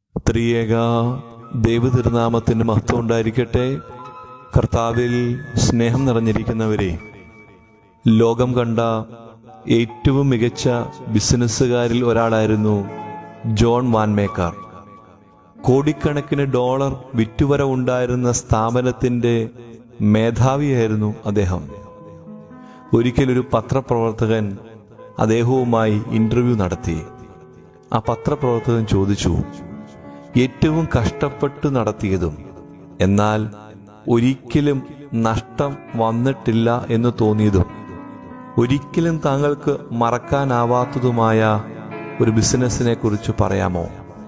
ത്രിയേക ദൈവതിരുനാമത്തിന് മഹത്വം ഉണ്ടായിരിക്കട്ടെ കർത്താവിൽ സ്നേഹം നിറഞ്ഞിരിക്കുന്നവരെ ലോകം കണ്ട ഏറ്റവും മികച്ച ബിസിനസ്സുകാരിൽ ഒരാളായിരുന്നു ജോൺ വാൻമേക്കർ കോടിക്കണക്കിന് ഡോളർ വിറ്റുവര ഉണ്ടായിരുന്ന സ്ഥാപനത്തിന്റെ മേധാവിയായിരുന്നു അദ്ദേഹം ഒരിക്കലൊരു പത്രപ്രവർത്തകൻ അദ്ദേഹവുമായി ഇന്റർവ്യൂ നടത്തി ആ പത്രപ്രവർത്തകൻ ചോദിച്ചു ഏറ്റവും കഷ്ടപ്പെട്ട് നടത്തിയതും എന്നാൽ ഒരിക്കലും നഷ്ടം വന്നിട്ടില്ല എന്ന് തോന്നിയതും ഒരിക്കലും താങ്കൾക്ക് മറക്കാനാവാത്തതുമായ ഒരു ബിസിനസ്സിനെ കുറിച്ച് പറയാമോ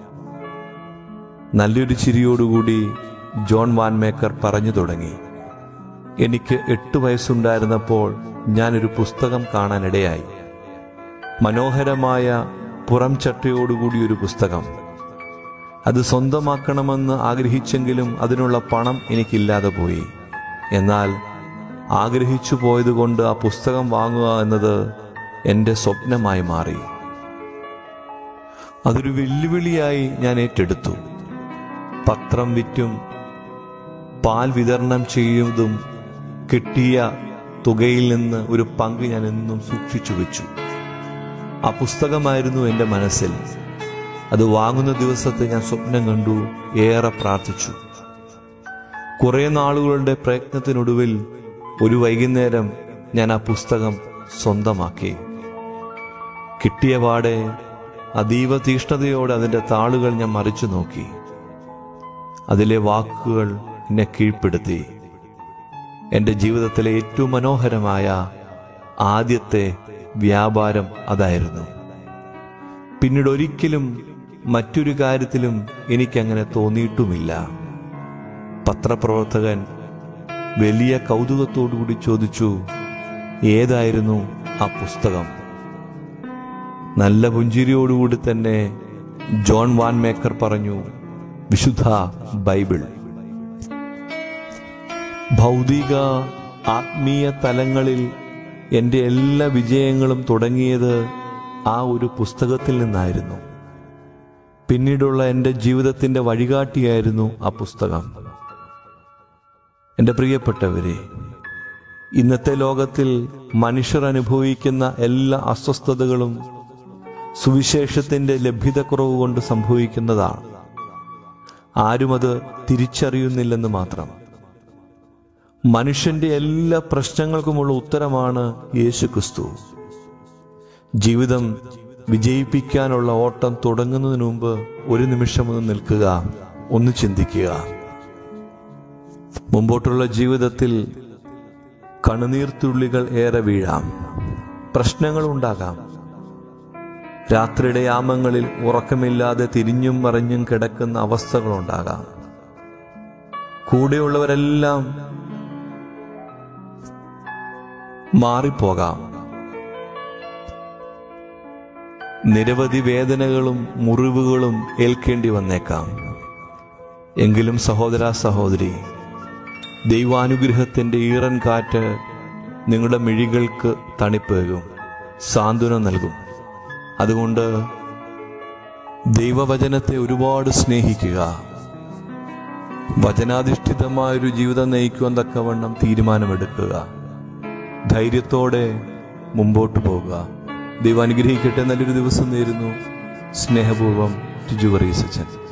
നല്ലൊരു ചിരിയോടുകൂടി ജോൺ വാൻമേക്കർ പറഞ്ഞു തുടങ്ങി എനിക്ക് എട്ട് വയസ്സുണ്ടായിരുന്നപ്പോൾ ഞാനൊരു പുസ്തകം കാണാനിടയായി മനോഹരമായ പുറം ചട്ടയോടുകൂടി ഒരു പുസ്തകം അത് സ്വന്തമാക്കണമെന്ന് ആഗ്രഹിച്ചെങ്കിലും അതിനുള്ള പണം എനിക്കില്ലാതെ പോയി എന്നാൽ ആഗ്രഹിച്ചു പോയതുകൊണ്ട് ആ പുസ്തകം വാങ്ങുക എന്നത് എൻ്റെ സ്വപ്നമായി മാറി അതൊരു വെല്ലുവിളിയായി ഞാൻ ഏറ്റെടുത്തു പത്രം വിറ്റും പാൽ വിതരണം ചെയ്യുന്നതും കിട്ടിയ തുകയിൽ നിന്ന് ഒരു പങ്ക് ഞാൻ എന്നും സൂക്ഷിച്ചു വെച്ചു ആ പുസ്തകമായിരുന്നു എൻ്റെ മനസ്സിൽ അത് വാങ്ങുന്ന ദിവസത്തെ ഞാൻ സ്വപ്നം കണ്ടു ഏറെ പ്രാർത്ഥിച്ചു കുറെ നാളുകളുടെ പ്രയത്നത്തിനൊടുവിൽ ഒരു വൈകുന്നേരം ഞാൻ ആ പുസ്തകം സ്വന്തമാക്കി കിട്ടിയ പാടെ അതീവ തീഷ്ണതയോടെ അതിൻ്റെ താളുകൾ ഞാൻ മറിച്ചു നോക്കി അതിലെ വാക്കുകൾ എന്നെ കീഴ്പ്പെടുത്തി എൻ്റെ ജീവിതത്തിലെ ഏറ്റവും മനോഹരമായ ആദ്യത്തെ വ്യാപാരം അതായിരുന്നു പിന്നീട് ഒരിക്കലും മറ്റൊരു കാര്യത്തിലും എനിക്കങ്ങനെ തോന്നിയിട്ടുമില്ല പത്രപ്രവർത്തകൻ വലിയ കൗതുകത്തോടുകൂടി ചോദിച്ചു ഏതായിരുന്നു ആ പുസ്തകം നല്ല പുഞ്ചിരിയോടുകൂടി തന്നെ ജോൺ വാൻ മേക്കർ പറഞ്ഞു വിശുദ്ധ ബൈബിൾ ഭൗതിക ആത്മീയ തലങ്ങളിൽ എൻ്റെ എല്ലാ വിജയങ്ങളും തുടങ്ങിയത് ആ ഒരു പുസ്തകത്തിൽ നിന്നായിരുന്നു പിന്നീടുള്ള എൻ്റെ ജീവിതത്തിൻ്റെ വഴികാട്ടിയായിരുന്നു ആ പുസ്തകം എൻ്റെ പ്രിയപ്പെട്ടവരെ ഇന്നത്തെ ലോകത്തിൽ മനുഷ്യർ അനുഭവിക്കുന്ന എല്ലാ അസ്വസ്ഥതകളും സുവിശേഷത്തിൻ്റെ ലഭ്യതക്കുറവ് കൊണ്ട് സംഭവിക്കുന്നതാണ് ആരും അത് തിരിച്ചറിയുന്നില്ലെന്ന് മാത്രം മനുഷ്യന്റെ എല്ലാ പ്രശ്നങ്ങൾക്കുമുള്ള ഉത്തരമാണ് യേശു ക്രിസ്തു ജീവിതം വിജയിപ്പിക്കാനുള്ള ഓട്ടം തുടങ്ങുന്നതിന് മുമ്പ് ഒരു നിമിഷം ഒന്ന് നിൽക്കുക ഒന്ന് ചിന്തിക്കുക മുമ്പോട്ടുള്ള ജീവിതത്തിൽ കണ്ണുനീർത്തുള്ളികൾ ഏറെ വീഴാം പ്രശ്നങ്ങൾ ഉണ്ടാകാം രാത്രിയുടെ യാമങ്ങളിൽ ഉറക്കമില്ലാതെ തിരിഞ്ഞും മറിഞ്ഞും കിടക്കുന്ന അവസ്ഥകളുണ്ടാകാം കൂടെയുള്ളവരെല്ലാം മാറിപ്പോകാം നിരവധി വേദനകളും മുറിവുകളും ഏൽക്കേണ്ടി വന്നേക്കാം എങ്കിലും സഹോദര സഹോദരി ദൈവാനുഗ്രഹത്തിന്റെ ഈറൻ കാറ്റ് നിങ്ങളുടെ മിഴികൾക്ക് തണിപ്പേകും സാന്ത്വനം നൽകും അതുകൊണ്ട് ദൈവവചനത്തെ ഒരുപാട് സ്നേഹിക്കുക വചനാധിഷ്ഠിതമായൊരു ജീവിതം നയിക്കുവാൻ തക്കവണ്ണം തീരുമാനമെടുക്കുക ധൈര്യത്തോടെ മുമ്പോട്ട് പോകുക ദൈവം അനുഗ്രഹിക്കട്ടെ നല്ലൊരു ദിവസം നേരുന്നു സ്നേഹപൂർവ്വം ടിജു സച്ചൻ